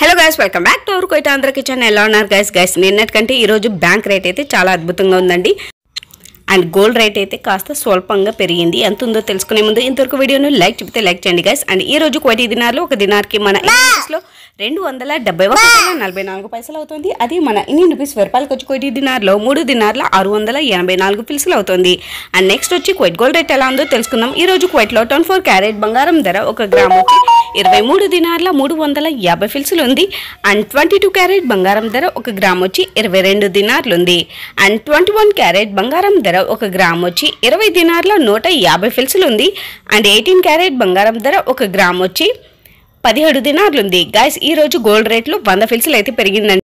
hello guys welcome back to our కోయిట Andhra kitchen ఎలా ఉన్నారు గైస్ గైస్ నిన్నటికంటే ఈరోజు బ్యాంక్ రేట్ అయితే చాలా అద్భుతంగా ఉందండి అండ్ గోల్డ్ రేట్ అయితే కాస్త స్వల్పంగా పెరిగింది ఎంత ఉందో తెలుసుకునే ముందు ఇంతవరకు వీడియోను లైక్ చెప్తే లైక్ చేయండి గైస్ అండ్ ఈ రోజు కోటి దినార్లు ఒక దినార్కి మన ఇండియన్స్లో రెండు వందల డెబ్బై ఒక రూపాయల నలభై నాలుగు పైసలు అవుతుంది అది మన ఇండియన్ రూపీస్ రూపాయలకి వచ్చి కోటి దినార్లో మూడు దినార్ల ఆరు వందల ఎనభై నాలుగు పిల్సులు అవుతుంది అండ్ నెక్స్ట్ వచ్చి క్వైట్ గోల్డ్ రేట్ ఎలా ఉందో తెలుసుకుందాం ఈ రోజు క్వైట్లో ట్వంటీ ఫోర్ క్యారెట్ బంగారం ధర ఒక గ్రామ్ వచ్చి ఇరవై మూడు దినార్ల మూడు వందల యాభై ఫిల్సులు ఉంది అండ్ ట్వంటీ టూ క్యారెట్ బంగారం ధర ఒక గ్రామ్ వచ్చి ఇరవై రెండు దినార్లు ఉంది అండ్ ట్వంటీ వన్ క్యారెట్ బంగారం ధర ఒక గ్రామ్ వచ్చి ఇరవై దినార్ల నూట యాభై ఫిల్సులు ఉంది అండ్ ఎయిటీన్ క్యారెట్ బంగారం ధర ఒక గ్రామ్ వచ్చి పదిహేడు దినార్లు ఉంది గాయస్ ఈ రోజు గోల్డ్ రేట్లు వంద ఫిల్సులు అయితే పెరిగిందండి